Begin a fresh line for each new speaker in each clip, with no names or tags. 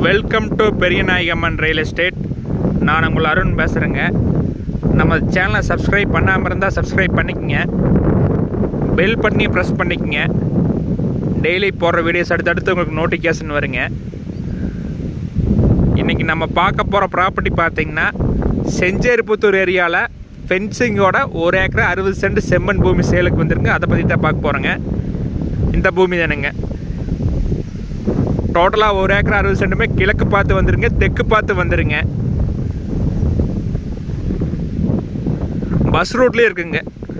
welcome to Periyanayagamman real estate நான் உங்கள் அருண் பேசுகிறேங்க நம்ம சேனலை சப்ஸ்கிரைப் பண்ணாமல் இருந்தால் சப்ஸ்கிரைப் பண்ணிக்கங்க பெல் பண்ணி ப்ரெஸ் பண்ணிக்கங்க டெய்லி போடுற வீடியோஸ் அடுத்தடுத்து உங்களுக்கு நோட்டிஃபிகேஷன் வருங்க இன்றைக்கி நம்ம பார்க்க போகிற ப்ராப்பர்ட்டி பார்த்தீங்கன்னா செஞ்சேரிப்புத்தூர் ஏரியாவில் ஃபென்சிங்கோட ஒரு ஏக்கர் அறுபது சென்ட் செம்மண் பூமி சேலுக்கு வந்துருங்க அதை பற்றி தான் பார்க்க போகிறோங்க இந்த பூமி தானுங்க டோட்டலாக ஒரு ஏக்கர் அறுபது சென்ட்டுமே கிழக்கு பார்த்து வந்துருங்க தெற்கு பார்த்து வந்துருங்க பஸ் ரூட்லேயே இருக்குங்க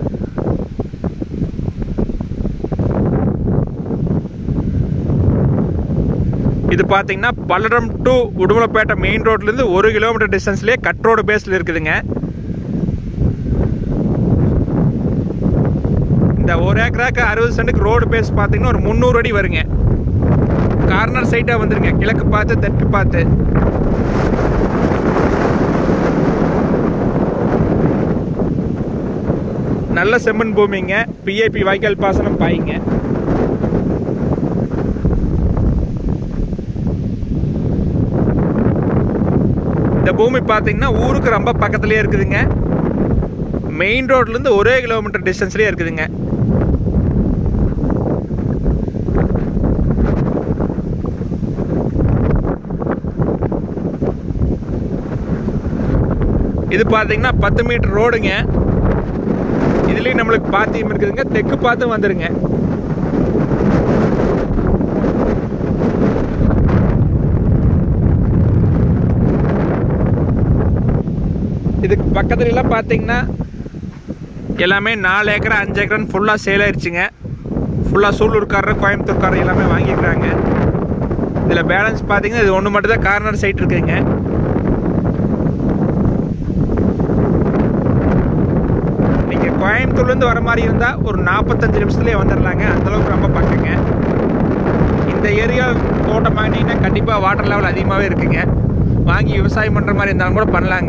இது பார்த்தீங்கன்னா பல்லடம் டு உடுமலைப்பேட்டை மெயின் ரோட்லேருந்து ஒரு கிலோமீட்டர் டிஸ்டன்ஸ்லேயே கட் ரோடு பேஸில் இருக்குதுங்க இந்த ஒரு ஏக்கராக்கு அறுபது சென்ட்டுக்கு ரோடு பேஸ் பார்த்தீங்கன்னா ஒரு முந்நூறு அடி வருங்க கார்னர் சைட்டாக வந்துருங்க கிழக்கு பார்த்து தெற்கு பார்த்து நல்ல செம்மண் பூமிங்க பிஏபி வாய்க்கால் பாசனம் பாய்ங்க இந்த பூமி பார்த்தீங்கன்னா ஊருக்கு ரொம்ப பக்கத்துலேயே இருக்குதுங்க மெயின் ரோட்லேருந்து ஒரே கிலோமீட்டர் டிஸ்டன்ஸ்லேயே இருக்குதுங்க இது பார்த்தீங்கன்னா பத்து மீட்டர் ரோடுங்க இதுலேயும் நம்மளுக்கு பாத்தியம் இருக்குதுங்க தெற்கு பார்த்து வந்துருங்க இதுக்கு பக்கத்துல எல்லாம் பார்த்தீங்கன்னா எல்லாமே நாலு ஏக்கர் அஞ்சு ஏக்கர்னு ஃபுல்லாக சேல் ஆயிடுச்சுங்க ஃபுல்லாக சூலூர்காரர் கோயம்புத்தூர்காரர் எல்லாமே வாங்கிக்கிறாங்க இதில் பேலன்ஸ் பார்த்தீங்கன்னா இது ஒன்று மட்டும் தான் கார்னர் சைட் இருக்குதுங்க நீங்கள் கோயம்புத்தூர்லேருந்து வர மாதிரி இருந்தால் ஒரு நாற்பத்தஞ்சு நிமிஷத்துலேயே வந்துடலாங்க அந்தளவுக்கு ரொம்ப பக்கங்க இந்த ஏரியா தோட்டம் வாங்கினீங்கன்னா கண்டிப்பாக வாட்டர் லெவல் அதிகமாகவே இருக்குங்க வாங்கி விவசாயம் பண்ணுற மாதிரி இருந்தாலும் கூட பண்ணலாங்க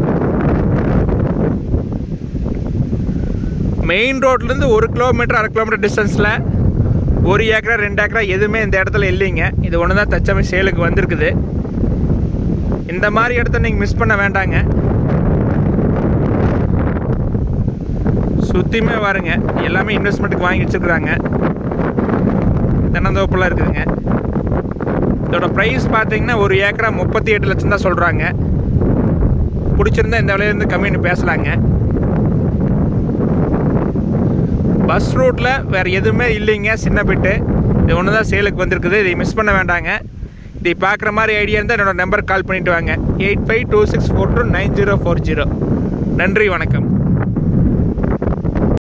மெயின் ரோட்லேருந்து ஒரு கிலோமீட்டர் அரை கிலோமீட்டர் டிஸ்டன்ஸில் ஒரு ஏக்கரா ரெண்டு ஏக்கரா எதுவுமே இந்த இடத்துல இல்லைங்க இது ஒன்று தான் தச்சமே சேலுக்கு வந்திருக்குது இந்த மாதிரி இடத்த நீங்கள் மிஸ் பண்ண வேண்டாங்க சுற்றியுமே வருங்க எல்லாமே இன்வெஸ்ட்மெண்ட்டுக்கு வாங்கி வச்சுருக்குறாங்க தென்னந்தோப்புலாம் இருக்குதுங்க இதோட ப்ரைஸ் பார்த்தீங்கன்னா ஒரு ஏக்கரா முப்பத்தி எட்டு லட்சம் தான் சொல்கிறாங்க பிடிச்சிருந்தா இந்த விலையிலேருந்து கம்மின்னு பேசலாங்க பஸ் ரூட்டில் வேறு எதுவுமே இல்லைங்க சின்ன பிட்டு இது ஒன்று தான் சேலுக்கு வந்திருக்குது இதை மிஸ் பண்ண வேண்டாங்க இதை பார்க்குற மாதிரி ஐடியா இருந்தால் என்னோடய நம்பர் கால் பண்ணிவிட்டு வாங்க eight five two six four two nine zero four zero நன்றி வணக்கம்